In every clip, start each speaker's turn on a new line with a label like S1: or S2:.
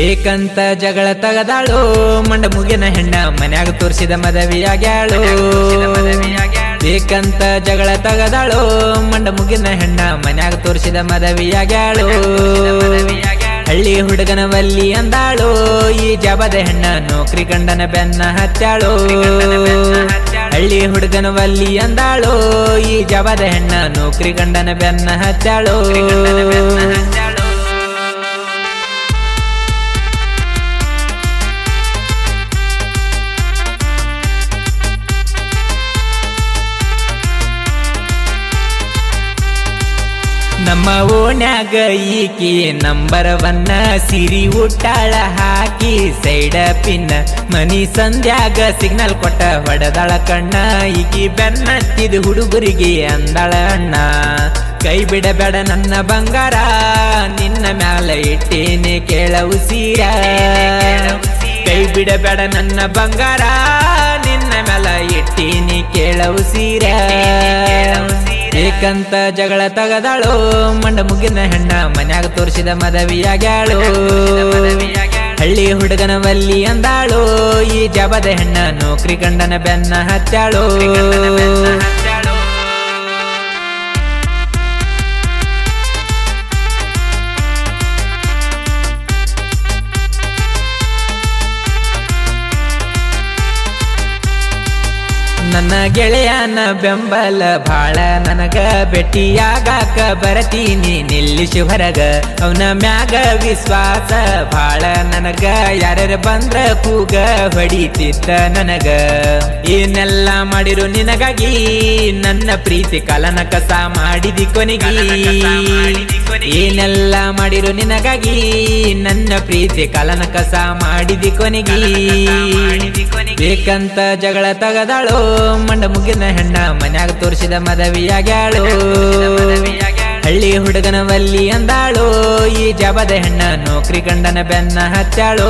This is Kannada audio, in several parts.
S1: ಬೇಕಂತ ಜಗಳ ತಗದಾಳು ಮಂಡ ಮುಗಿನ ಹೆಣ್ಣ ಮನ್ಯಾಗ ತೋರಿಸಿದ ಮದವಿಯಾಗ್ಯಾಳು ಬೇಕಂತ ಜಗಳ ತಗದಾಳು ಮಂಡ ಮುಗಿನ ಹೆಣ್ಣ ಮನ್ಯಾಗ ತೋರಿಸಿದ ಮದವಿಯಾಗ್ಯಾಳು ಹಳ್ಳಿ ಹುಡುಗನ ವಲ್ಲಿ ಅಂದಾಳು ಈ ಜಬದ ಹೆಣ್ಣ ನೌಕರಿ ಗಂಡನ ಬೆನ್ನ ಹತ್ತಾಳು ಹಳ್ಳಿ ಹುಡುಗನ ವಲ್ಲಿ ಅಂದಾಳು ಈ ಜಬದ ಹೆಣ್ಣ ನೌಕರಿ ಗಂಡನ ಬೆನ್ನ ಹತ್ತಾಳು ನಮ್ಮ ಓಣ್ಯಾಗ ಈಕಿ ನಂಬರ್ ಒನ್ನ ಸಿರಿ ಉಟ್ಟಾಳ ಹಾಕಿ ಸೈಡ ಪಿನ್ನ ಮನಿ ಸಂಧ್ಯಾಗ ಸಿಗ್ನಲ್ ಕೊಟ್ಟ ಹೊಡೆದಾಳ ಕಣ್ಣ ಈಕಿ ಬೆನ್ನತ್ತಿದ ಹುಡುಗರಿಗೆ ಅಂದಾಳ ಅಣ್ಣ ಕೈ ಬಿಡಬೇಡ ನನ್ನ ಬಂಗಾರ ನಿನ್ನ ಮ್ಯಾಲ ಇಟ್ಟೇನೆ ಕೇಳ ಉಸಿರ ಕೈ ಬಿಡಬೇಡ ನನ್ನ ಬಂಗಾರ ನಿನ್ನ ಮ್ಯಾಲ ಇಟ್ಟೀನಿ ಕೇಳ ಉಸಿರ ಏಕಂತ ಜಗಳ ತಗದಾಳು ಮಂಡ ಮುಗಿನ ಹೆಣ್ಣ ಮನ್ಯಾಗ ತೋರಿಸಿದ ಮದವಿಯಾಗ್ಯಾಳು ಹಳ್ಳಿ ಹುಡುಗನ ವಲ್ಲಿ ಅಂದಾಳು ಈ ಜಬದ ಹೆಣ್ಣ ನೌಕರಿ ಗಂಡನ ಬೆನ್ನ ಹತ್ತಾಳು ನನ್ನ ಗೆಳೆಯನ ಬೆಂಬಲ ಭಾಳ ನನಗ ಭೇಟಿಯಾಗಾಕ ಬರತೀನಿ ನಿಲ್ಲಿಸಿ ಹೊರಗ ಅವನ ಮ್ಯಾಗ ವಿಶ್ವಾಸ ಭಾಳ ನನಗ ಯಾರ್ಯಾರ ಬಂದ್ರ ಕೂಗ ಹೊಡಿತಿದ್ದ ನನಗ ಏನೆಲ್ಲ ಮಾಡಿರು ನಿನಗಾಗಿ ನನ್ನ ಪ್ರೀತಿ ಕಲನ ಕಸ ಮಾಡಿದಿ ಕೊನೆಗಿ ಏನೆಲ್ಲ ಮಾಡಿರು ನಿನಗಾಗಿ ನನ್ನ ಪ್ರೀತಿ ಕಲನ ಕಸ ಮಾಡಿದಿ ಕೊನೆಗಿ ಬೇಕಂತ ಜಗಳ ತಗದಾಳು ಮಂಡ ಮುಗಿನ ಹೆಣ್ಣ ಮನ್ಯಾಗ ತೋರಿಸಿದ ಮದವಿಯಾಗ್ಯಾಳು ಹಳ್ಳಿ ಹುಡುಗನ ವಲ್ಲಿ ಅಂದಾಳು ಈ ಜಬದ ಹೆಣ್ಣ ನೌಕರಿ ಗಂಡನ ಬೆನ್ನ ಹತ್ತಾಳು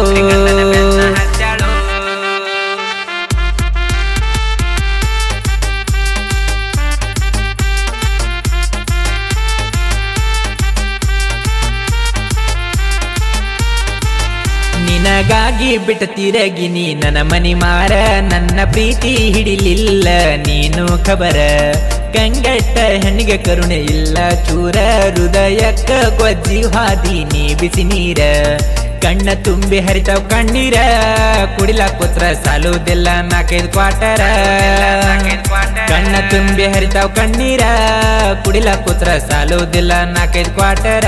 S1: ನಿನಗಾಗಿ ಬಿಟ್ಟ ತಿರಗಿನಿ ನನ್ನ ಮನಿ ಮಾರ ನನ್ನ ಪ್ರೀತಿ ಹಿಡಿಲಿಲ್ಲ ನೀನು ಖಬರ ಕಂಗೆಟ್ಟ ಹೆಣ್ಣಿಗೆ ಕರುಣೆ ಇಲ್ಲ ಚೂರ ಹೃದಯಕ್ಕ ಗೊಜ್ಜಿ ಹಾದಿ ನೀ ಬಿಸಿ ನೀರ ಕಣ್ಣ ತುಂಬಿ ಹರಿತಾವ್ ಕಣ್ಣೀರ ಕುಡಿಲ ಕೂತ್ರ ಸಾಲುದಿಲ್ಲ ನಾಲ್ಕೈದು ಕ್ವಾಟರ ಕಣ್ಣ ತುಂಬಿ ಹರಿತಾವ್ ಕಣ್ಣೀರ ಕುಡಿಲ ಕೂತ್ರ ಸಾಲುದಿಲ್ಲ ನಾಲ್ಕೈದು ಕ್ವಾಟರ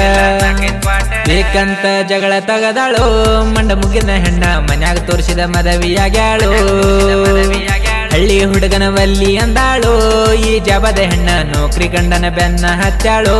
S1: ಬೇಕಂತ ಜಗಳ ತಗದಾಳು ಮಂಡ ಮುಗಿನ ಹೆಣ್ಣ ಮನ್ಯಾಗ ತೋರಿಸಿದ ಮದವಿಯಾಗ್ಯಾಳು ಹಳ್ಳಿ ಹುಡುಗನ ವಲ್ಲಿ ಅಂದಾಳು ಈ ಜಬದ ಹೆಣ್ಣ ನೌಕರಿ ಗಂಡನ ಬೆನ್ನ ಹತ್ತಾಳು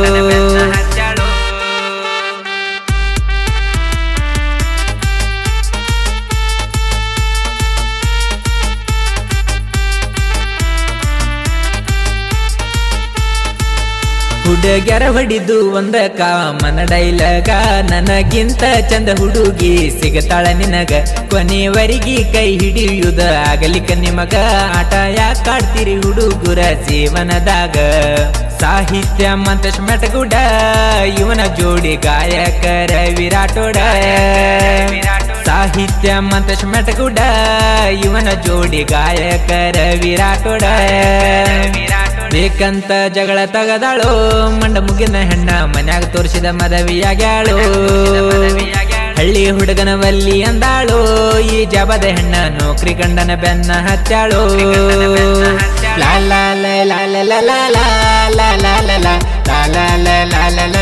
S1: ಹುಡುಗ್ಯರ ಹೊಡಿದು ಒಂದ ಕಾಮನ ಡೈಲಗ ನನಗಿಂತ ಚಂದ ಹುಡುಗಿ ಸಿಗತಾಳ ನಿನಗ ಕೊನೆವರೆಗೆ ಕೈ ಹಿಡಿಯುದ ಆಗಲಿಕ್ಕ ನಿಮಗ ಆಟ ಯಾಕಾಡ್ತೀರಿ ಹುಡುಗುರ ಜೀವನದಾಗ ಸಾಹಿತ್ಯ ಮಂತೇಶ್ ಮೆಟಗುಡ ಇವನ ಜೋಡಿ ಗಾಯಕರ ವಿರಾಟೋಡ ಸಾಹಿತ್ಯ ಮಂತೇಶ್ ಮೆಟಗುಡ ಇವನ ಜೋಡಿ ಗಾಯಕರ ವಿರಾಟೋಡ ಬೇಕಂತ ಜಗಳ ತಗದಾಳು ಮಂಡ ಮುಗಿನ ಹೆಣ್ಣ ಮನ್ಯಾಗ ತೋರಿಸಿದ ಮದವಿಯಾಗ್ಯಾಳು ಹಳ್ಳಿ ಹುಡುಗನ ವಲ್ಲಿ ಅಂದಾಳು ಈ ಜಬದ ಹೆಣ್ಣ ನೌಕರಿ ಗಂಡನ ಬೆನ್ನ ಹತ್ತಾಳು ಲಾ ಲಾ ಲಾ ಲಾ ಲಾ ಲಾ ಲಾ ಲಾ ಲಾ ಲಾ ಲಾ ಲಾ ಲಾ ಲಾ ಲಾ ಲಾ